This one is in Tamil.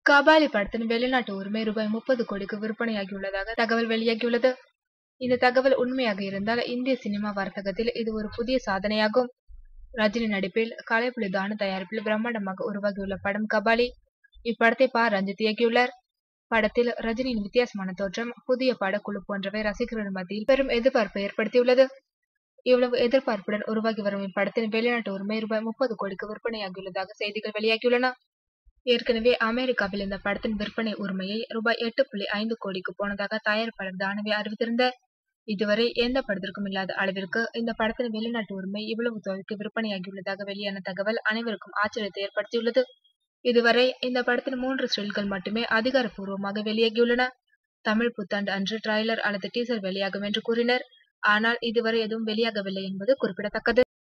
கபாலி படத்தின் வெளிநாட்டு உரிமை ரூபாய் முப்பது கோடிக்கு விற்பனையாகியுள்ளதாக தகவல் வெளியாகியுள்ளது இந்த தகவல் உண்மையாக இருந்தால் இந்திய சினிமா வர்த்தகத்தில் இது ஒரு புதிய சாதனையாகும் ரஜினி நடிப்பில் கலைப்புலி தானு தயாரிப்பில் பிரம்மாண்டமாக உருவாகியுள்ள படம் கபாலி இப்படத்தை பா ரஞ்சித் இயக்கியுள்ளார் படத்தில் ரஜினியின் வித்தியாசமான தோற்றம் புதிய படக்குழு போன்றவை ரசிகர்கள் மத்தியில் பெரும் எதிர்பார்ப்பை ஏற்படுத்தியுள்ளது இவ்வளவு எதிர்பார்ப்புடன் உருவாகி வரும் இப்படத்தின் வெளிநாட்டு உரிமை ரூபாய் முப்பது கோடிக்கு விற்பனையாகியுள்ளதாக செய்திகள் வெளியாகியுள்ளன ஏற்கனவே அமெரிக்காவில் இந்த படத்தின் விற்பனை உரிமையை ரூபாய் எட்டு புள்ளி ஐந்து கோடிக்கு போனதாக தயாரிப்பாளர் தானவே அறிவித்திருந்தார் இதுவரை எந்த படத்திற்கும் இல்லாத அளவிற்கு இந்த படத்தின் வெளிநாட்டு உரிமை இவ்வளவு தொகைக்கு விற்பனையாகியுள்ளதாக வெளியான தகவல் அனைவருக்கும் ஆச்சரியத்தை ஏற்படுத்தியுள்ளது இதுவரை இந்த படத்தின் மூன்று ஸ்டில்கள் மட்டுமே அதிகாரப்பூர்வமாக வெளியாகியுள்ளன தமிழ் புத்தாண்டு அன்று ட்ரைலர் அல்லது டீசர் வெளியாகும் என்று கூறினர் ஆனால் இதுவரை எதுவும் வெளியாகவில்லை என்பது குறிப்பிடத்தக்கது